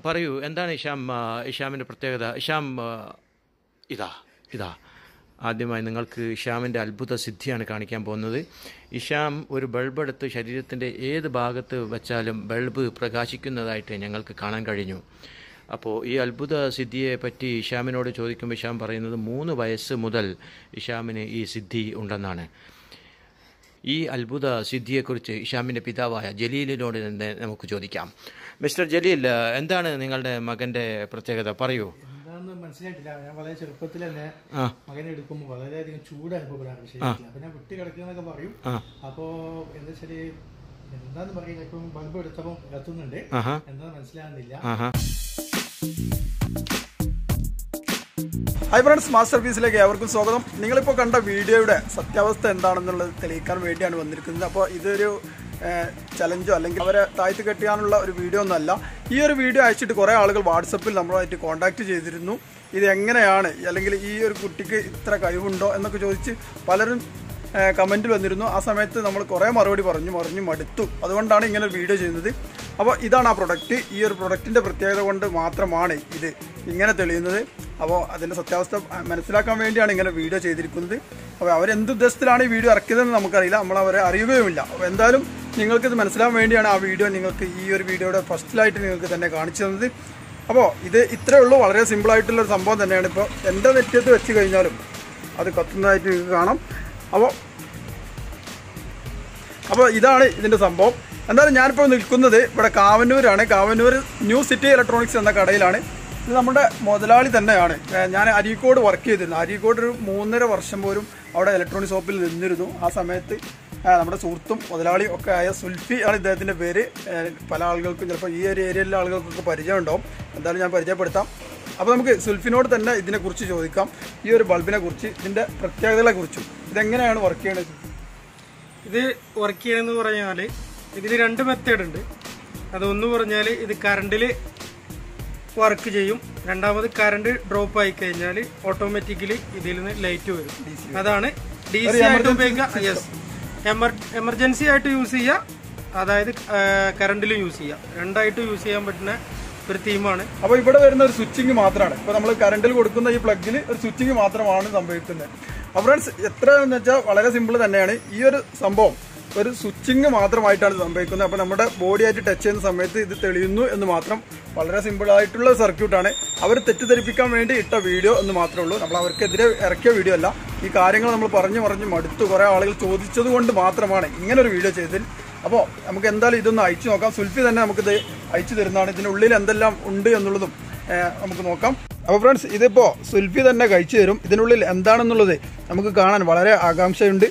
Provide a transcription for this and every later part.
പറയൂ എന്താണ് ഇഷാം ആ, ഇഷാമിൻ്റെ പ്രത്യേകത ഇഷാം ആ, ഇതാ ഇതാ ആദ്യമായി നിങ്ങൾക്ക് ഇഷാമിൻ്റെ അത്ഭുത സിദ്ധിയാണ് കാണിക്കാൻ പോകുന്നത് ഇഷാം ഒരു ബൾബ് എടുത്ത് ശരീരത്തിൻ്റെ ഏത് ഭാഗത്ത് വെച്ചാലും ബൾബ് പ്രകാശിക്കുന്നതായിട്ട് ഞങ്ങൾക്ക് കാണാൻ കഴിഞ്ഞു അപ്പോൾ ഈ അത്ഭുത സിദ്ധിയെ പറ്റി ഇഷാമിനോട് ചോദിക്കുമ്പോൾ ഇഷാം പറയുന്നത് മൂന്ന് വയസ്സ് മുതൽ ഇഷാമിന് ഈ സിദ്ധി ഉണ്ടെന്നാണ് ഈ അത്ഭുത സിദ്ധിയെക്കുറിച്ച് ഇഷാമിൻ്റെ പിതാവായ ജലീലിനോട് തന്നെ നമുക്ക് ചോദിക്കാം മിസ്റ്റർ ജലീൽ എന്താണ് നിങ്ങളുടെ മകൻ്റെ പ്രത്യേകത പറയൂ എന്താണെന്ന് മനസ്സിലായിട്ടില്ല ഞാൻ വളരെ ചെറുപ്പത്തിൽ തന്നെ ആ മകനെ എടുക്കുമ്പോൾ വളരെയധികം ചൂട് അനുഭവപ്പെടാറ് ശരിക്കും അപ്പൊ ഞാൻ വിട്ട് കിടക്കുന്നൊക്കെ പറയും ആ അപ്പോ എന്താ വെച്ചാല് എന്താന്ന് പറയുക ഇപ്പം ബൾബ് എടുത്തപ്പം കത്തുന്നുണ്ട് ആഹാ എന്താന്ന് മനസ്സിലാകുന്നില്ല ആഹാ ഹൈ ഫ്രണ്ട്സ് മാസ്റ്റർ പീസിലേക്ക് ഏവർക്കും സ്വാഗതം നിങ്ങളിപ്പോൾ കണ്ട വീഡിയോയുടെ സത്യാവസ്ഥ എന്താണെന്നുള്ളത് തെളിയിക്കാൻ വേണ്ടിയാണ് വന്നിരിക്കുന്നത് അപ്പോൾ ഇതൊരു ചലഞ്ചോ അല്ലെങ്കിൽ അവരെ താഴ്ത്തി കെട്ടിയാനുള്ള ഒരു വീഡിയോ ഒന്നല്ല ഈ ഒരു വീഡിയോ അയച്ചിട്ട് കുറേ ആളുകൾ വാട്സപ്പിൽ നമ്മളുമായിട്ട് കോൺടാക്ട് ചെയ്തിരുന്നു ഇത് എങ്ങനെയാണ് അല്ലെങ്കിൽ ഈ ഒരു കുട്ടിക്ക് ഇത്ര കഴിവുണ്ടോ എന്നൊക്കെ ചോദിച്ച് പലരും കമൻറ്റിൽ വന്നിരുന്നു ആ സമയത്ത് നമ്മൾ കുറേ മറുപടി പറഞ്ഞു മറിഞ്ഞു മടുത്തു അതുകൊണ്ടാണ് ഇങ്ങനെ ഒരു വീഡിയോ ചെയ്യുന്നത് അപ്പോൾ ഇതാണ് ആ പ്രൊഡക്റ്റ് ഈ ഒരു പ്രൊഡക്റ്റിൻ്റെ പ്രത്യേകത കൊണ്ട് മാത്രമാണ് ഇത് ഇങ്ങനെ തെളിയുന്നത് അപ്പോൾ അതിൻ്റെ സത്യാവസ്ഥ മനസ്സിലാക്കാൻ വേണ്ടിയാണ് ഇങ്ങനെ വീഡിയോ ചെയ്തിരിക്കുന്നത് അപ്പോൾ അവരെന്ത് ഉദ്ദേശത്തിലാണ് ഈ വീഡിയോ ഇറക്കിയതെന്ന് നമുക്കറിയില്ല നമ്മൾ അവരെ അറിയുകയുമില്ല അപ്പോൾ എന്തായാലും നിങ്ങൾക്ക് ഇത് മനസ്സിലാക്കാൻ വേണ്ടിയാണ് ആ വീഡിയോ നിങ്ങൾക്ക് ഈ ഒരു വീഡിയോയുടെ ഫസ്റ്റിലായിട്ട് നിങ്ങൾക്ക് തന്നെ കാണിച്ചു തന്നത് അപ്പോൾ ഇത് ഇത്രയേ ഉള്ളൂ വളരെ സിമ്പിളായിട്ടുള്ള ഒരു സംഭവം തന്നെയാണ് ഇപ്പോൾ എൻ്റെ നെറ്റത്ത് വെച്ച് കഴിഞ്ഞാലും അത് കത്തുന്നതായിട്ട് നിങ്ങൾക്ക് കാണാം അപ്പോൾ അപ്പോൾ ഇതാണ് ഇതിൻ്റെ സംഭവം എന്തായാലും ഞാനിപ്പോൾ നിൽക്കുന്നത് ഇവിടെ കാവന്നൂരാണ് കാവന്നൂർ ന്യൂ സിറ്റി ഇലക്ട്രോണിക്സ് എന്ന കടയിലാണ് ഇത് നമ്മുടെ മുതലാളി തന്നെയാണ് ഏഹ് ഞാൻ അരീക്കോട് വർക്ക് ചെയ്തിരുന്നു അരീക്കോട് ഒരു മൂന്നര വർഷം പോലും അവിടെ ഇലക്ട്രോണിക് ഷോപ്പിൽ നിന്നിരുന്നു ആ സമയത്ത് ഏഹ് നമ്മുടെ സുഹൃത്തും മുതലാളിയും ഒക്കെ ആയ സുൽഫി ആണ് ഇദ്ദേഹത്തിൻ്റെ പേര് ഏഹ് പല ആളുകൾക്കും ചിലപ്പോൾ ഈ ഒരു ഏരിയയിലെ ആളുകൾക്കൊക്കെ പരിചയം ഉണ്ടാവും എന്തായാലും ഞാൻ പരിചയപ്പെടുത്താം അപ്പോൾ നമുക്ക് സുൽഫിനോട് തന്നെ ഇതിനെക്കുറിച്ച് ചോദിക്കാം ഈ ഒരു ബൾബിനെ കുറിച്ച് ഇതിൻ്റെ പ്രത്യേകതകളെ കുറിച്ചും ഇതെങ്ങനെയാണ് വർക്ക് ചെയ്യുന്നത് ഇത് വർക്ക് ചെയ്യണമെന്ന് പറഞ്ഞാല് ഇതിൽ രണ്ട് മെത്തേഡ് ഉണ്ട് അതൊന്ന് പറഞ്ഞാൽ ഇത് കറണ്ടിൽ വർക്ക് ചെയ്യും രണ്ടാമത് കറണ്ട് ഡ്രോപ്പ് ആയി കഴിഞ്ഞാൽ ഓട്ടോമാറ്റിക്കലി ഇതിൽ നിന്ന് ലൈറ്റ് വരും അതാണ് ഡി സി ആയിട്ട് ഉപയോഗിക്കാം യെസ് എമർജൻസി ആയിട്ട് യൂസ് ചെയ്യാം അതായത് കറണ്ടിലും യൂസ് ചെയ്യാം രണ്ടായിട്ട് യൂസ് ചെയ്യാൻ പറ്റുന്ന ഒരു തീമാണ് അപ്പോൾ ഇവിടെ വരുന്ന ഒരു സ്വിച്ചിങ് മാത്രമാണ് ഇപ്പോൾ നമ്മൾ കറണ്ടിൽ കൊടുക്കുന്ന ഈ പ്ലഗിൽ ഒരു സ്വിച്ചിങ് മാത്രമാണ് സംഭവിക്കുന്നത് അപ്പോൾ ഫ്രണ്ട്സ് എത്ര എന്ന് വെച്ചാൽ വളരെ സിമ്പിൾ തന്നെയാണ് ഈ ഒരു സംഭവം ഒരു സ്വിച്ചിങ് മാത്രമായിട്ടാണ് സംഭവിക്കുന്നത് അപ്പോൾ നമ്മുടെ ബോഡിയായിട്ട് ടച്ച് ചെയ്യുന്ന സമയത്ത് ഇത് തെളിയുന്നു എന്ന് മാത്രം വളരെ സിമ്പിൾ ആയിട്ടുള്ള സർക്യൂട്ടാണ് അവർ തെറ്റിദ്ധരിപ്പിക്കാൻ വേണ്ടി ഇട്ട വീഡിയോ എന്ന് മാത്രമേ ഉള്ളൂ നമ്മൾ അവർക്കെതിരെ ഇറക്കിയ വീഡിയോ അല്ല ഈ കാര്യങ്ങൾ നമ്മൾ പറഞ്ഞു പറഞ്ഞു മടുത്തു കുറേ ആളുകൾ ചോദിച്ചത് കൊണ്ട് മാത്രമാണ് ഇങ്ങനെ ഒരു വീഡിയോ ചെയ്തതിൽ അപ്പോൾ നമുക്ക് എന്തായാലും ഇതൊന്ന് അയച്ചു നോക്കാം സുൽഫി തന്നെ നമുക്കിത് അയച്ചു തരുന്നതാണ് ഇതിനുള്ളിൽ എന്തെല്ലാം ഉണ്ട് എന്നുള്ളതും ഏഹ്, നമുക്ക് നോക്കാം അപ്പോൾ ഫ്രണ്ട്സ് ഇതിപ്പോൾ സുൽഫി തന്നെ കഴിച്ചു തരും ഇതിനുള്ളിൽ എന്താണെന്നുള്ളത് നമുക്ക് കാണാൻ വളരെ ആകാംക്ഷയുണ്ട്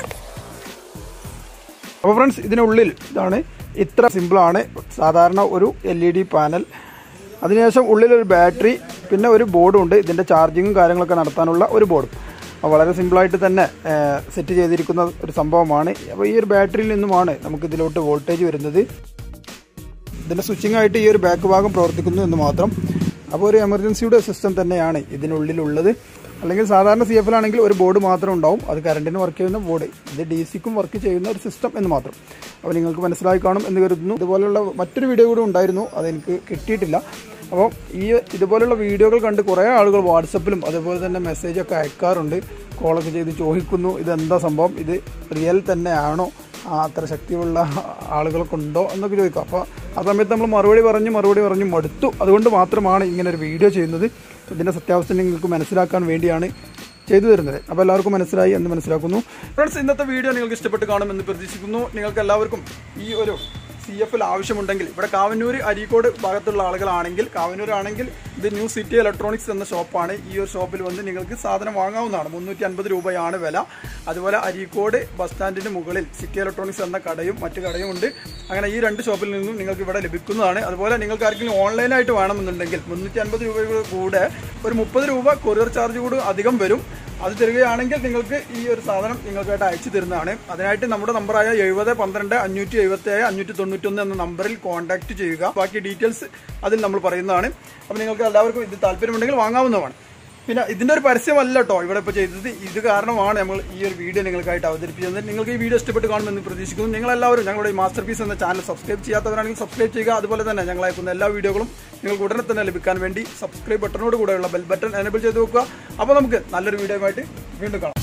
അപ്പോൾ ഫ്രണ്ട്സ് ഇതിനുള്ളിൽ ഇതാണ് ഇത്ര സിമ്പിളാണ് സാധാരണ ഒരു എൽ ഇ ഡി പാനൽ അതിനുശേഷം ഉള്ളിലൊരു ബാറ്ററി പിന്നെ ഒരു ബോർഡും ഉണ്ട് ഇതിൻ്റെ ചാർജിങ്ങും കാര്യങ്ങളൊക്കെ നടത്താനുള്ള ഒരു ബോർഡും അപ്പോൾ വളരെ സിമ്പിളായിട്ട് തന്നെ സെറ്റ് ചെയ്തിരിക്കുന്ന ഒരു സംഭവമാണ് അപ്പോൾ ഈ ഒരു ബാറ്ററിയിൽ നിന്നുമാണ് നമുക്ക് ഇതിലോട്ട് വോൾട്ടേജ് വരുന്നത് ഇതിൻ്റെ സ്വിച്ചിങ് ആയിട്ട് ഈ ഒരു ബാക്ക് ഭാഗം പ്രവർത്തിക്കുന്നു എന്ന് മാത്രം അപ്പോൾ ഒരു എമർജൻസിയുടെ സിസ്റ്റം തന്നെയാണ് ഇതിനുള്ളിലുള്ളത് അല്ലെങ്കിൽ സാധാരണ സി എഫിലാണെങ്കിൽ ഒരു ബോർഡ് മാത്രം ഉണ്ടാവും അത് കറണ്ടിന് വർക്ക് ചെയ്യുന്ന ബോർഡ് ഇത് ഡി സിക്കും വർക്ക് ചെയ്യുന്ന ഒരു സിസ്റ്റം എന്ന് മാത്രം അപ്പോൾ നിങ്ങൾക്ക് മനസ്സിലായി കാണും എന്ന് കരുതുന്നു ഇതുപോലുള്ള മറ്റൊരു വീഡിയോ കൂടി ഉണ്ടായിരുന്നു അതെനിക്ക് കിട്ടിയിട്ടില്ല അപ്പോൾ ഈ ഇതുപോലുള്ള വീഡിയോകൾ കണ്ട് കുറേ ആളുകൾ വാട്സപ്പിലും അതുപോലെ തന്നെ മെസ്സേജൊക്കെ അയക്കാറുണ്ട് കോളൊക്കെ ചെയ്ത് ചോദിക്കുന്നു ഇതെന്താ സംഭവം ഇത് റിയൽ തന്നെയാണോ ആ അത്ര ശക്തിയുള്ള ആളുകളൊക്കെ ഉണ്ടോ എന്നൊക്കെ ചോദിക്കും അപ്പോൾ ആ സമയത്ത് നമ്മൾ മറുപടി പറഞ്ഞ് മറുപടി പറഞ്ഞ് മടുത്തു അതുകൊണ്ട് മാത്രമാണ് ഇങ്ങനെ ഒരു വീഡിയോ ചെയ്യുന്നത് ഇതിൻ്റെ സത്യാവസ്ഥ നിങ്ങൾക്ക് മനസ്സിലാക്കാൻ വേണ്ടിയാണ് ചെയ്തു തരുന്നത് അപ്പോൾ എല്ലാവർക്കും മനസ്സിലായി എന്ന് മനസ്സിലാക്കുന്നു ഫ്രണ്ട്സ് ഇന്നത്തെ വീഡിയോ നിങ്ങൾക്ക് ഇഷ്ടപ്പെട്ട് കാണുമെന്ന് പ്രതീക്ഷിക്കുന്നു നിങ്ങൾക്ക് എല്ലാവർക്കും ഈ ഒരു സി എഫിൽ ആവശ്യമുണ്ടെങ്കിൽ ഇവിടെ കാവന്നൂർ അരീക്കോട് ഭാഗത്തുള്ള ആളുകളാണെങ്കിൽ കാവന്നൂർ ആണെങ്കിൽ ഇത് ന്യൂ സിറ്റി ഇലക്ട്രോണിക്സ് എന്ന ഷോപ്പാണ് ഈ ഒരു ഷോപ്പിൽ വന്ന് നിങ്ങൾക്ക് സാധനം വാങ്ങാവുന്നതാണ് മുന്നൂറ്റി അൻപത് രൂപയാണ് വില അതുപോലെ അരീക്കോട് ബസ് സ്റ്റാൻഡിന് മുകളിൽ സിറ്റി ഇലക്ട്രോണിക്സ് എന്ന കടയും മറ്റു കടയും ഉണ്ട് അങ്ങനെ ഈ രണ്ട് ഷോപ്പിൽ നിന്നും നിങ്ങൾക്ക് ഇവിടെ ലഭിക്കുന്നതാണ് അതുപോലെ നിങ്ങൾക്ക് ആർക്കെങ്കിലും ഓൺലൈനായിട്ട് വേണമെന്നുണ്ടെങ്കിൽ മുന്നൂറ്റി അൻപത് രൂപയുടെ കൂടെ ഒരു മുപ്പത് രൂപ കൊറിയർ ചാർജ് കൂടി അധികം വരും അത് തരികയാണെങ്കിൽ നിങ്ങൾക്ക് ഈ ഒരു സാധനം നിങ്ങൾക്കായിട്ട് അയച്ചു തരുന്നതാണ് അതിനായിട്ട് നമ്മുടെ നമ്പറായ എഴുപത് പന്ത്രണ്ട് അഞ്ഞൂറ്റി എഴുപത്തി ഏഴ് അഞ്ഞൂറ്റി തൊണ്ണൂറ്റൊന്ന് എന്ന നമ്പറിൽ കോൺടാക്ട് ചെയ്യുക ബാക്കി ഡീറ്റെയിൽസ് അതിൽ നമ്മൾ പറയുന്നതാണ് അപ്പോൾ നിങ്ങൾക്ക് എല്ലാവർക്കും ഇത് താല്പര്യമുണ്ടെങ്കിൽ വാങ്ങാവുന്നതാണ് പിന്നെ ഇതിന്റെ ഒരു പരസ്യമല്ല കേട്ടോ ഇവിടെ ഇപ്പോൾ ചെയ്തത് ഇത് കാരണമാണ് നമ്മൾ ഈ ഒരു വീഡിയോ നിങ്ങൾക്കായിട്ട് അവതരിപ്പിച്ചത് നിങ്ങൾക്ക് ഈ വീഡിയോ ഇഷ്ടപ്പെട്ട് കാണുമെന്ന് പ്രതീക്ഷിക്കുന്നു നിങ്ങളെല്ലാവരും ഞങ്ങളുടെ ഈ മാസ്റ്റർ പീസ് എന്ന ചാനൽ സബ്സ്ക്രൈബ് ചെയ്യാത്തവരാണെങ്കിൽ സബ്സ്ക്രൈബ് ചെയ്യുക അതുപോലെ തന്നെ ഞങ്ങൾ അയക്കുന്ന എല്ലാ വീഡിയോകളും നിങ്ങൾക്ക് ഉടനെ തന്നെ ലഭിക്കാൻ വേണ്ടി സബ്സ്ക്രൈബ് ബട്ടണോട് കൂടെയുള്ള ബെൽ ബട്ടൺ എനേബിൾ ചെയ്ത് വെക്കുക അപ്പോൾ നമുക്ക് നല്ലൊരു വീഡിയോ ആയിട്ട് വീണ്ടും കാണാം